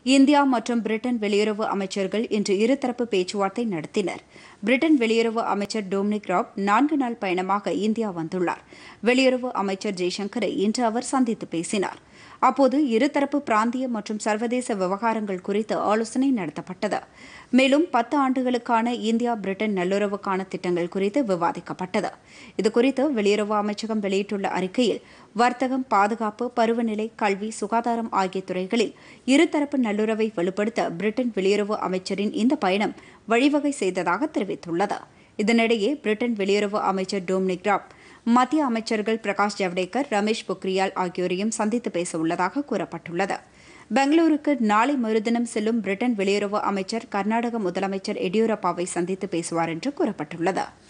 India மற்றும் Britain வெளியுறவு அமைச்சர்கள் இன்று இருதரப்பு பேச்சுவார்த்தை நடத்தினர் பிரிட்டன் வெளியுறவு அமைச்சர் டொமினிக் ராப் நான்கு நாள் பயணமாக இந்தியா வந்துள்ளார் வெளியுறவு அமைச்சர் ஜெய்சங்கரை இன்று அவர் சந்தித்து பேசினார் அப்போது இருதரப்பு பிராந்திய மற்றும் சர்வதேச விவகாரங்கள் குறித்து ஆலோசனை நடத்தப்பட்டது மேலும் பத்து ஆண்டுகளுக்கான இந்தியா பிரிட்டன் நல்லுறவுக்கான திட்டங்கள் குறித்து விவாதிக்கப்பட்டது இதுகுறித்து வெளியுறவு அமைச்சகம் வெளியிட்டுள்ள அறிக்கையில் வர்த்தகம் பாதுகாப்பு பருவநிலை கல்வி சுகாதாரம் ஆகிய துறைகளில் இருதரப்பு நல்லுறவை வலுப்படுத்த பிரிட்டன் வெளியுறவு அமைச்சரின் இந்த பயணம் வழிவகை செய்ததாக தெரிவித்துள்ளது இதனிடையே பிரிட்டன் வெளியுறவு அமைச்சர் டொமினிக் ராப் மத்திய அமைச்சர்கள் பிரகாஷ் ஜவடேகர் ரமேஷ் பொக்ரியால் ஆகியோரையும் சந்தித்து பேச உள்ளதாக கூறப்பட்டுள்ளது பெங்களூருக்கு நாளை மறுதினம் செல்லும் பிரிட்டன் வெளியுறவு அமைச்சர் கர்நாடக முதலமைச்சர் எடியூரப்பாவை சந்தித்து பேசுவார் என்று கூறப்பட்டுள்ளது